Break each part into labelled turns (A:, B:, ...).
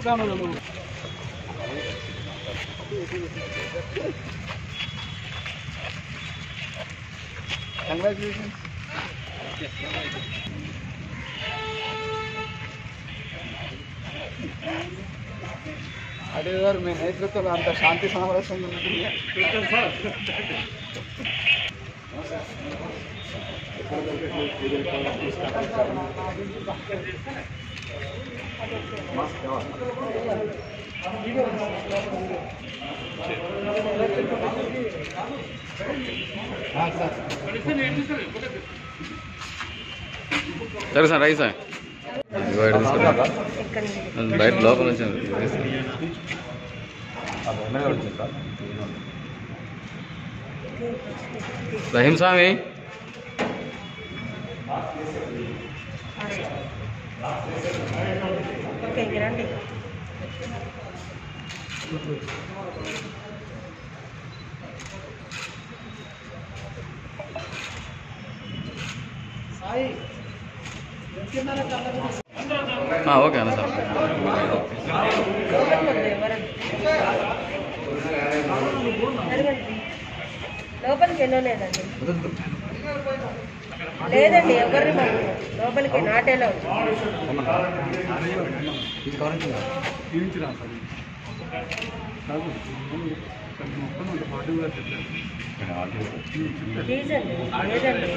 A: Congratulations అదే గారు మీ నేతృత్వంలో అంత శాంతి సామరస్యంగా ఉంటుంది
B: సరే సార్ రైట్ సార్ ఇదిగో ఇక్కడ తీసుకురా. బయట లోపల నుంచి రహీం స్వామి
C: ఓకే ఇంక రండి
B: ఆ, ఓకే అన్న సార్
C: లోపలికి ఎవరండి జరగండి లోపలికి వెళ్ళలేదండి లేదండి ఎవరిని పంపలేదు. లోపలికి నాటేలా ఉంది తీసండి లేదండి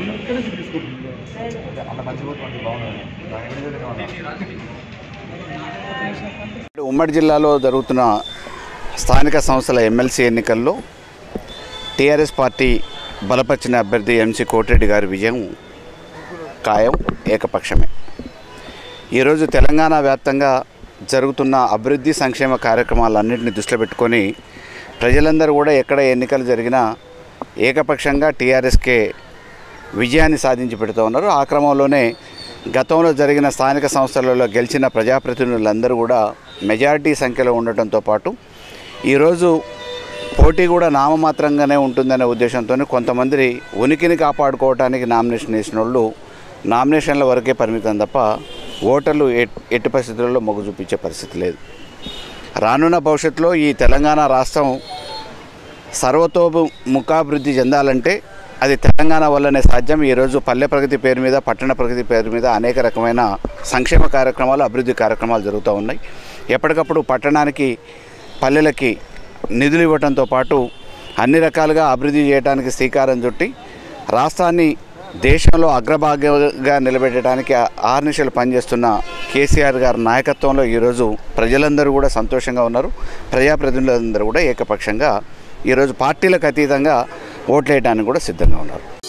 D: ఉమ్మడి జిల్లాలో జరుగుతున్న స్థానిక సంస్థల ఎమ్మెల్సీ ఎన్నికల్లో టీఆర్ఎస్ పార్టీ బలపరిచిన అభ్యర్థి ఎంసీ కోటిరెడ్డి గారి విజయం ఖాయం ఏకపక్షమే ఈరోజు తెలంగాణ వ్యాప్తంగా జరుగుతున్న అభివృద్ధి సంక్షేమ కార్యక్రమాలన్నింటినీ దృష్టిలో పెట్టుకొని ప్రజలందరూ కూడా ఎక్కడ ఎన్నికలు జరిగినా ఏకపక్షంగా టీఆర్ఎస్కే విజయాన్ని సాధించి పెడుతూ ఉన్నారు ఆ క్రమంలోనే గతంలో జరిగిన స్థానిక సంస్థలలో గెలిచిన ప్రజాప్రతినిధులందరూ కూడా మెజారిటీ సంఖ్యలో ఉండటంతో పాటు ఈరోజు పోటీ కూడా నామమాత్రంగానే ఉంటుందనే ఉద్దేశంతో కొంతమంది ఉనికిని కాపాడుకోవడానికి నామినేషన్ వేసిన వాళ్ళు నామినేషన్ల వరకే పరిమితం తప్ప ఓటర్లు ఎట్- ఎట్టి పరిస్థితుల్లో మొగ్గు చూపించే పరిస్థితి లేదు రానున్న భవిష్యత్తులో ఈ తెలంగాణ రాష్ట్రం సర్వతోభు ముఖాభివృద్ధి చెందాలంటే అది తెలంగాణ వల్లనే సాధ్యం ఈరోజు పల్లె ప్రగతి పేరు మీద పట్టణ ప్రగతి పేరు మీద అనేక రకమైన సంక్షేమ కార్యక్రమాలు అభివృద్ధి కార్యక్రమాలు జరుగుతూ ఉన్నాయి ఎప్పటికప్పుడు పట్టణానికి పల్లెలకి నిధులు ఇవ్వడంతో పాటు అన్ని రకాలుగా అభివృద్ధి చేయడానికి శ్రీకారం చుట్టి రాష్ట్రాన్ని దేశంలో అగ్రభాగ్యంగా నిలబెట్టడానికి ఆర్నిషలు పనిచేస్తున్న కేసీఆర్ గారి నాయకత్వంలో ఈరోజు ప్రజలందరూ కూడా సంతోషంగా ఉన్నారు ప్రజాప్రతినిధులందరూ కూడా ఏకపక్షంగా ఈరోజు పార్టీలకు అతీతంగా ఓట్లేయడానికి కూడా సిద్ధంగా ఉన్నారు